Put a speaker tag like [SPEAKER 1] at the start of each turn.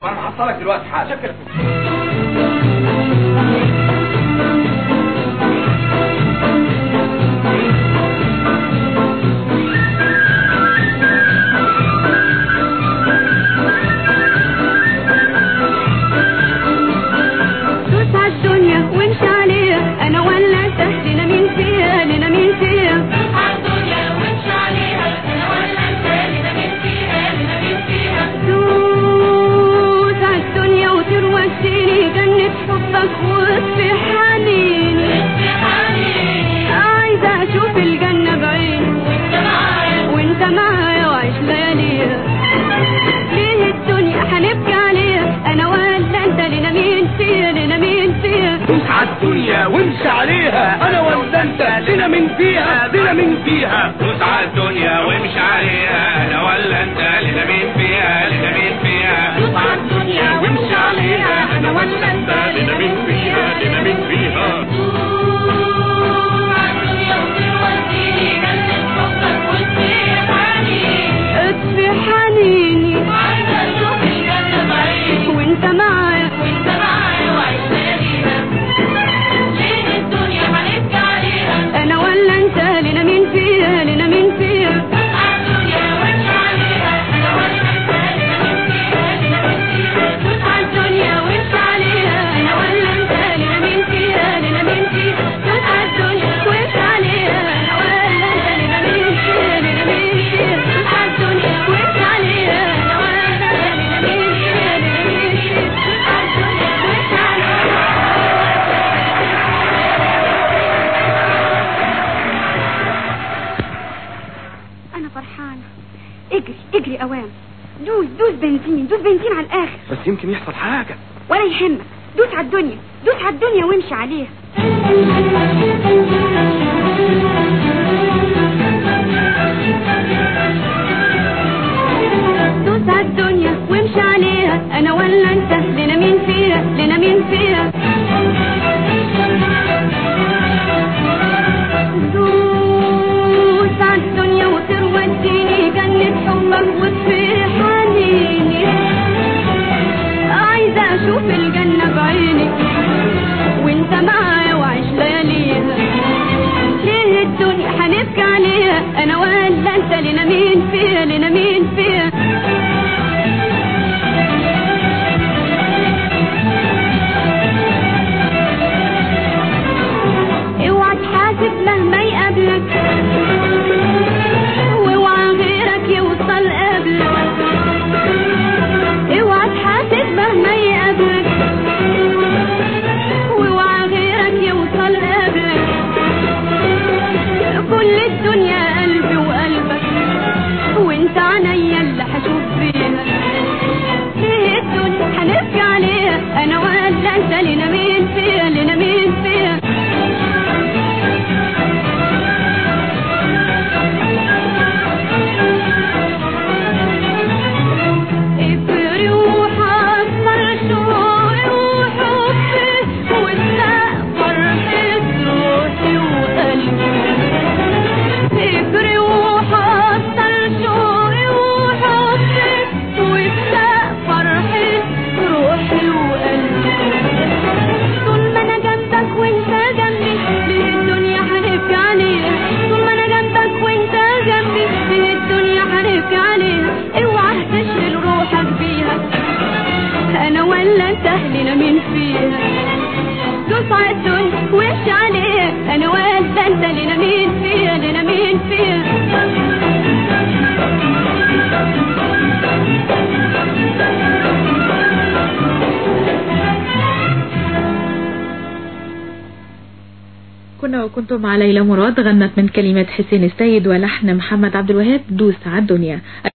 [SPEAKER 1] انا هحصلك دلوقتي حالا شكرا
[SPEAKER 2] دوس عالدنيا وامشي عليها انا ولا انت لنا مين فيها لنا مين فيها دوس عالدنيا وطير وديني جنة حبك واطفي حنيني عايزة اشوف الجنة بعيني وانت معايا وعيش لياليها ليه الدنيا هنبكي عليها انا ولا انت لنا مين فيها لنا مين فيها
[SPEAKER 1] دوس عالدنيا وامشي عليها انا ولا انت لنا من فيها لنا من فيها
[SPEAKER 3] دوس على الدنيا وامشي عليها انا ولا انت لنا مين فيها لنا مين فيها
[SPEAKER 2] دوس على الدنيا وامشي عليها انا ولا انت
[SPEAKER 3] لنا مين فيها لنا مين فيها
[SPEAKER 2] اطفي حنيني وانت معايا انا ولا انت لنا مين فيها لنا مين فيها دوس على الدنيا وامشي عليها انا ولا انت لنا مين فيها لنا مين فيها دوس على الدنيا وامشي عليها انا ولا انت لنا مين فيها لنا مين فيها دوس على الدنيا وامشي عليها انا ولا انت لنا مين فيها لنا مين فيها دوس على الدنيا وامشي عليها انا فرحانه اجري اجري اوام دوس دوس بنزين دوس بنزين على الاخر
[SPEAKER 1] بس يمكن يحصل حاجة
[SPEAKER 2] ولا يهمك دوس على الدنيا دوس على الدنيا وامشي عليها دوس على الدنيا وامشي عليها انا ولا انت لنا مين فيها لنا مين فيها دوس على الدنيا وطير وديني جنة حبك واطفي حنيني عايزة اشوف الجنة بعيني وانت معايا وعيش لياليها ليه الدنيا هنبكي عليها انا ولا انت لنا مين فيها لنا مين فيها اوعى تحاسب مهما يقابلك واوعى غيرك يوصل قبلك اوعى تحاسب مهما يقابلك واوعى غيرك يوصل قبلك كل الدنيا قلبي وقلبك وانت عينيا اللي هشوف فيها ليه الدنيا هنبكي عليها انا ولا انت لنا مين فيها لنا مين فيها افري وحصل شوقي وحبي وابدأ فرحة روحي وقلبي افري وحصل شوقي وحبي وابدأ فرحة روحي وقلبي طول ما انا جنبك وانت جنبي ليه الدنيا هنبكي عليها طول ما انا جنبك وانت جنبي ليه الدنيا هنبكي عليها اوعى تشغل روحك بيها انا ولا انت لنا مين فيها دوس على الدنيا وامشي عليها انا ولا انت لنا مين فيها لنا مين فيها
[SPEAKER 4] كنا وكنتم مع ليلى مراد غنت من كلمات حسين السيد ولحن محمد عبد الوهاب دوس على الدنيا